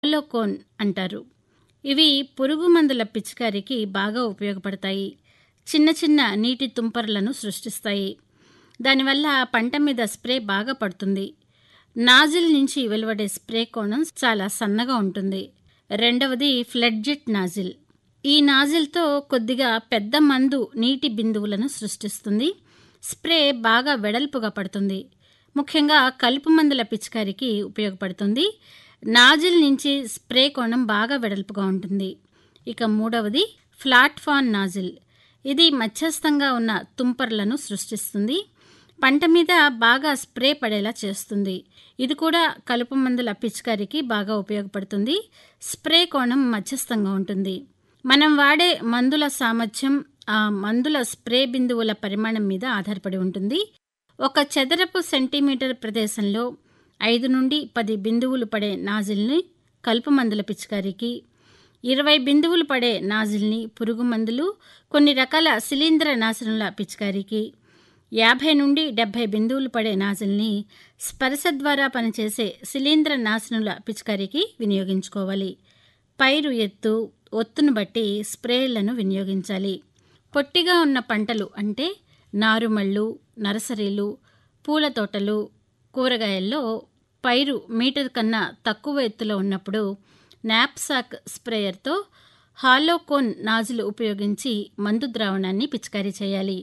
హాలోకోన్ అంటారు ఇవి పురుగు మందుల పిచికారికి బాగా ఉపయోగపడతాయి చిన్న చిన్న నీటి తుంపర్లను సృష్టిస్తాయి దానివల్ల పంట మీద స్ప్రే బాగా పడుతుంది నాజిల్ నుంచి వెలువడే స్ప్రే కోణం చాలా సన్నగా ఉంటుంది రెండవది ఫ్లడ్జెట్ నాజిల్ ఈ నాజిల్తో కొద్దిగా పెద్ద మందు నీటి బిందువులను సృష్టిస్తుంది స్ప్రే బాగా వెడల్పుగా పడుతుంది ముఖ్యంగా కలుపు మందుల పిచికారికి ఉపయోగపడుతుంది నాజిల్ నుంచి స్ప్రే కోణం బాగా వెడల్పుగా ఉంటుంది ఇక మూడవది ఫ్లాట్ఫాన్ నాజిల్ ఇది మధ్యస్థంగా ఉన్న తుంపర్లను సృష్టిస్తుంది పంట మీద బాగా స్ప్రే పడేలా చేస్తుంది ఇది కూడా కలుపు మందుల పిచికారికి బాగా ఉపయోగపడుతుంది స్ప్రే కోణం మధ్యస్థంగా ఉంటుంది మనం వాడే మందుల సామర్థ్యం ఆ మందుల స్ప్రే బిందువుల పరిమాణం మీద ఆధారపడి ఉంటుంది ఒక చదరపు సెంటీమీటర్ ప్రదేశంలో ఐదు నుండి పది బిందువులు పడే నాజిల్ని కలుపు మందుల పిచికారికి ఇరవై బిందువులు పడే నాజిల్ని పురుగు మందులు కొన్ని రకాల శిలీంద్ర నాశనల పిచికారికి యాభై నుండి డెబ్బై బిందువులు పడే నాజిల్ని స్పర్శ ద్వారా పనిచేసే శిలీంద్ర నాశనుల పిచికారికి వినియోగించుకోవాలి పైరు ఎత్తు ఒత్తును బట్టి స్ప్రేలను వినియోగించాలి పొట్టిగా ఉన్న పంటలు అంటే నారుమళ్ళు నర్సరీలు పూల తోటలు కూరగాయల్లో పైరు మీటర్ కన్నా తక్కువ ఎత్తులో ఉన్నప్పుడు నాప్సాక్ స్ప్రేయర్తో హాలోకోన్ నాజిల్ ఉపయోగించి మందు ద్రావణాన్ని పిచికారీ చేయాలి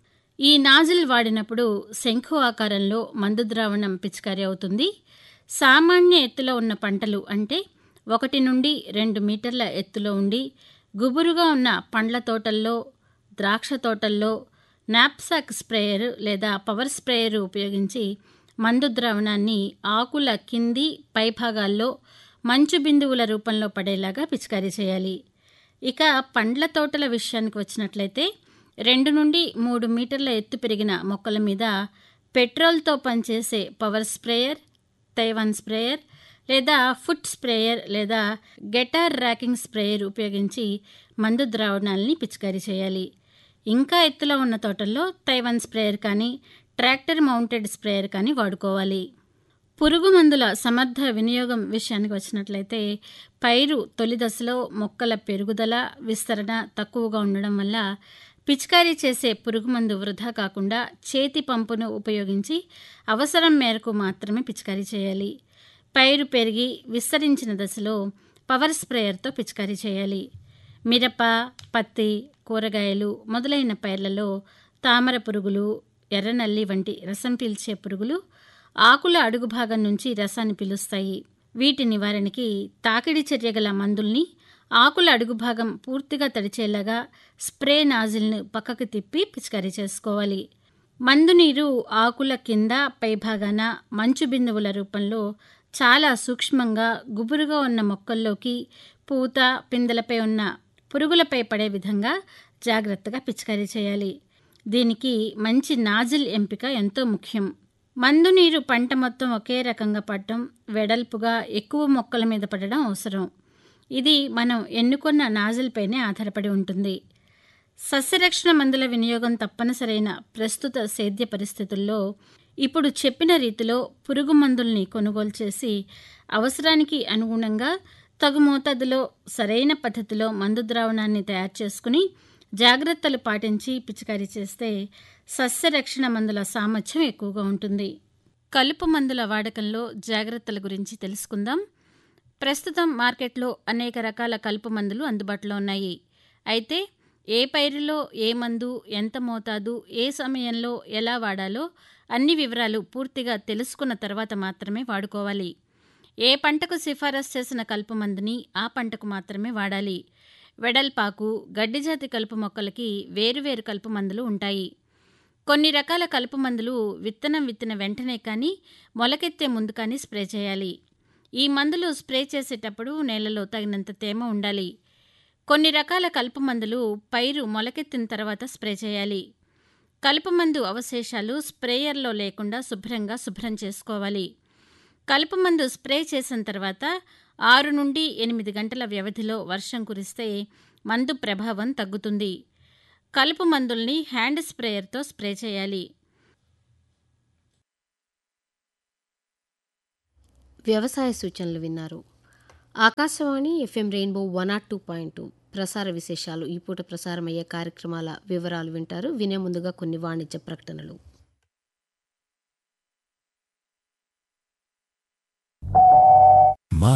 ఈ నాజిల్ వాడినప్పుడు శంఖు ఆకారంలో మందు ద్రావణం పిచికారీ అవుతుంది సామాన్య ఎత్తులో ఉన్న పంటలు అంటే ఒకటి నుండి రెండు మీటర్ల ఎత్తులో ఉండి గుబురుగా ఉన్న పండ్ల తోటల్లో ద్రాక్ష తోటల్లో నాప్సాక్ స్ప్రేయర్ లేదా పవర్ స్ప్రేయర్ ఉపయోగించి మందు ద్రావణాన్ని ఆకుల కింది పైభాగాల్లో మంచు బిందువుల రూపంలో పడేలాగా పిచికారీ చేయాలి ఇక పండ్ల తోటల విషయానికి వచ్చినట్లయితే రెండు నుండి మూడు మీటర్ల ఎత్తు పెరిగిన మొక్కల మీద పెట్రోల్తో పనిచేసే పవర్ స్ప్రేయర్ తైవాన్ స్ప్రేయర్ లేదా ఫుట్ స్ప్రేయర్ లేదా గెటార్ ర్యాకింగ్ స్ప్రేయర్ ఉపయోగించి మందు ద్రావణాలని పిచికారీ చేయాలి ఇంకా ఎత్తులో ఉన్న తోటల్లో తైవాన్ స్ప్రేయర్ కానీ ట్రాక్టర్ మౌంటెడ్ స్ప్రేయర్ కానీ వాడుకోవాలి పురుగు మందుల సమర్థ వినియోగం విషయానికి వచ్చినట్లయితే పైరు తొలి దశలో మొక్కల పెరుగుదల విస్తరణ తక్కువగా ఉండడం వల్ల పిచికారీ చేసే పురుగు మందు వృధా కాకుండా చేతి పంపును ఉపయోగించి అవసరం మేరకు మాత్రమే పిచికారీ చేయాలి పైరు పెరిగి విస్తరించిన దశలో పవర్ స్ప్రేయర్తో పిచికారీ చేయాలి మిరప పత్తి కూరగాయలు మొదలైన పైర్లలో తామర పురుగులు ఎర్రనల్లి వంటి రసం పీల్చే పురుగులు ఆకుల అడుగు భాగం నుంచి రసాన్ని పీలుస్తాయి వీటి నివారణకి తాకిడి చర్య గల మందుల్ని ఆకుల అడుగు భాగం పూర్తిగా తడిచేలాగా స్ప్రే నాజిల్ను పక్కకు తిప్పి పిచికారీ చేసుకోవాలి మందు నీరు ఆకుల కింద పైభాగాన మంచు బిందువుల రూపంలో చాలా సూక్ష్మంగా గుబురుగా ఉన్న మొక్కల్లోకి పూత పిందెలపై ఉన్న పురుగులపై పడే విధంగా జాగ్రత్తగా పిచికారీ చేయాలి దీనికి మంచి నాజిల్ ఎంపిక ఎంతో ముఖ్యం మందు నీరు పంట మొత్తం ఒకే రకంగా పడటం వెడల్పుగా ఎక్కువ మొక్కల మీద పడడం అవసరం ఇది మనం ఎన్నుకున్న నాజిల్పైనే ఆధారపడి ఉంటుంది సస్యరక్షణ మందుల వినియోగం తప్పనిసరైన ప్రస్తుత సేద్య పరిస్థితుల్లో ఇప్పుడు చెప్పిన రీతిలో పురుగు మందుల్ని కొనుగోలు చేసి అవసరానికి అనుగుణంగా తగు మోతాదులో సరైన పద్ధతిలో మందు ద్రావణాన్ని తయారు చేసుకుని జాగ్రత్తలు పాటించి పిచికారీ చేస్తే సస్యరక్షణ మందుల సామర్థ్యం ఎక్కువగా ఉంటుంది కలుపు మందుల వాడకంలో జాగ్రత్తల గురించి తెలుసుకుందాం ప్రస్తుతం మార్కెట్లో అనేక రకాల కలుపు మందులు అందుబాటులో ఉన్నాయి అయితే ఏ పైరులో ఏ మందు ఎంత మోతాదు ఏ సమయంలో ఎలా వాడాలో అన్ని వివరాలు పూర్తిగా తెలుసుకున్న తర్వాత మాత్రమే వాడుకోవాలి ఏ పంటకు సిఫారసు చేసిన కలుపు మందుని ఆ పంటకు మాత్రమే వాడాలి వెడల్పాకు గడ్డిజాతి కలుపు మొక్కలకి వేరువేరు కలుపు మందులు ఉంటాయి కొన్ని రకాల కలుపు మందులు విత్తనం విత్తిన వెంటనే కానీ మొలకెత్తే ముందు కానీ స్ప్రే చేయాలి ఈ మందులు స్ప్రే చేసేటప్పుడు నేలలో తగినంత తేమ ఉండాలి కొన్ని రకాల కలుపు మందులు పైరు మొలకెత్తిన తర్వాత స్ప్రే చేయాలి కలుపు మందు అవశేషాలు స్ప్రేయర్లో లేకుండా శుభ్రంగా శుభ్రం చేసుకోవాలి కలుపు మందు స్ప్రే చేసిన తర్వాత ఆరు నుండి ఎనిమిది గంటల వ్యవధిలో వర్షం కురిస్తే మందు ప్రభావం తగ్గుతుంది కలుపు మందుల్ని హ్యాండ్ స్ప్రేయర్తో స్ప్రే చేయాలి వ్యవసాయ సూచనలు విన్నారు Akashvani FM Rainbow one naught two point two ప్రసార విశేషాలు ఈ పూట ప్రసారమయ్యే కార్యక్రమాల వివరాలు వింటారు వినే ముందుగా కొన్ని వాణిజ్య ప్రకటనలు